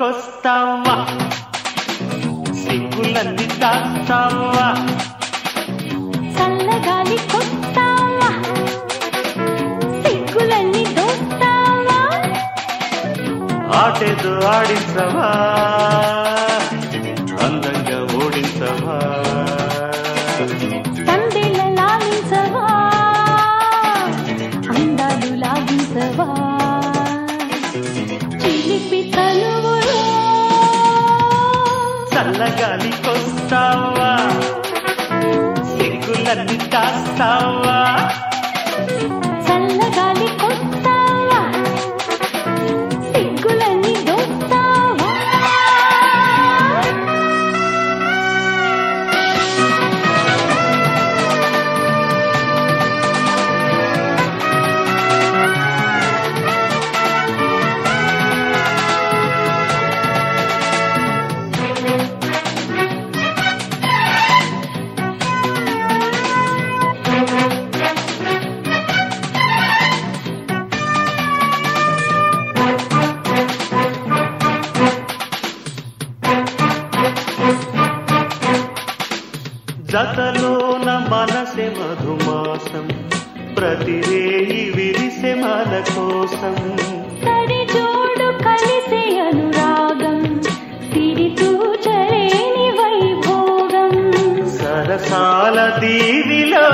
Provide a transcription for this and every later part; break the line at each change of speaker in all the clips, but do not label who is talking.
చల్లగాలికొస్తావా సిగ్గులన్నీ దాస్తావా
చల్లగాలి కొస్తావా సిగ్గులన్నీ దోస్తావా
ఆటేదో ఆడించవా అందంగా ఓడించవా
సందేల లాలించవా అందాలు లాగించవా చిలిపి తనువులో
చల్లగాలికొస్తావా సిగ్గులన్నీ దాస్తావా
చల్లగాలి కొస్తావా సిగ్గులన్నీ దోస్తావా
జతలోన మనసె మధుమాసం ప్రతిరేయి విరిసె మన కోసం
తడి జోడు కలిసే అనురాగం సిరితూచలేని వైభోగం
సరసాల దీవిలో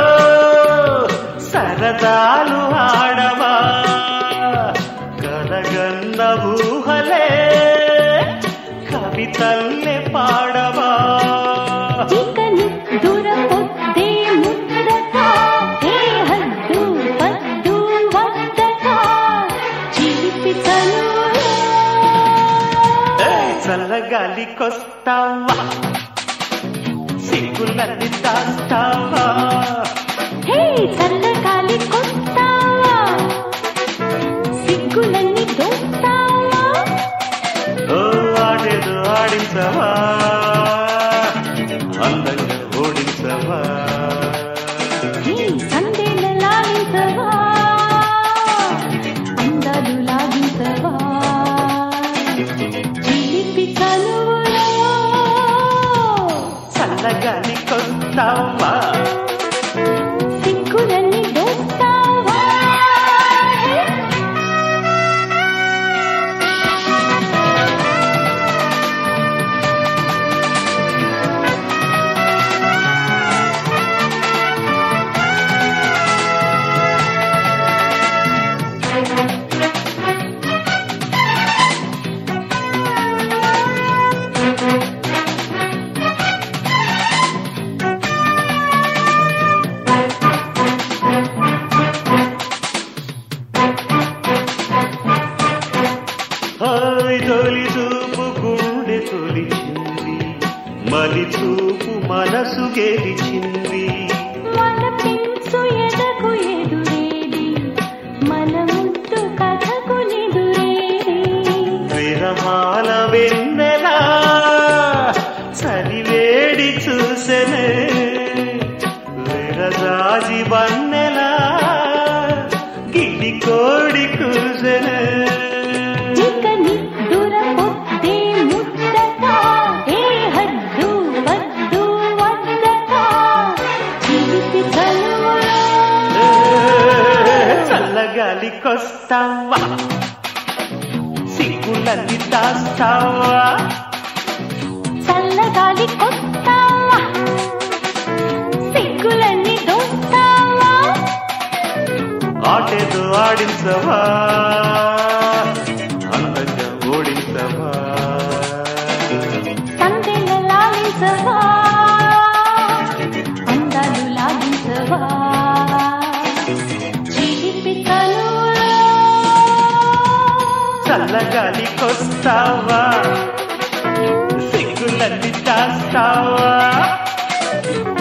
సరదాలు ఆడవా కలగన్న ఊహలే కవితల్లే పాడవా
చికని దురపొద్దే ముద్దక ఏ హద్దు పద్దు వద్దక చిలిపి తనువులో
ఏయ్, చల్లగాలికొస్తావా సిగ్గులన్నీ దాస్తావా
హే చల్లగాలి కొస్తావా సిగ్గులన్నీ దోస్తావా
ఓ ఆడేదో ఆడించవా అందంగా ఓడించవా
హే సందేల లాలించవా అందాలు లాగించవా చిలిపి కనువులో
చల్లగాలికొస్తావా
సిగ్గులన్నీ దోస్తావా
హాయ్ తొలి చూపు గుండె తొలిచింది మలి చూపు మనసు గెలిచింది
మన పిలుసు ఎదకు ఎదురేది మన ముట్టు కథకు నిదురేది
విరమాల వెన్నెలా చలివేడి చూసెనే విరజాజి వన్నెలా గిడి కోడి కూసెనే
చికని దురపొద్దే ముద్దక ఏ హద్దు వద్దు వద్దక చిలిపి కనువులో
చల్లగాలికొస్తావా సిగ్గులన్నీ దాస్తావా
చల్లగాలి కొస్తావా సిగ్గులన్నీ దోస్తావా
ఆటేదో ఆడించవా అందంగా ఓడించవా
సందెల లాలించవా అందాలు లాగించవా చిలిపి కనువులో
చల్లగాలికొస్తావా సిగ్గులన్నీ దాస్తావా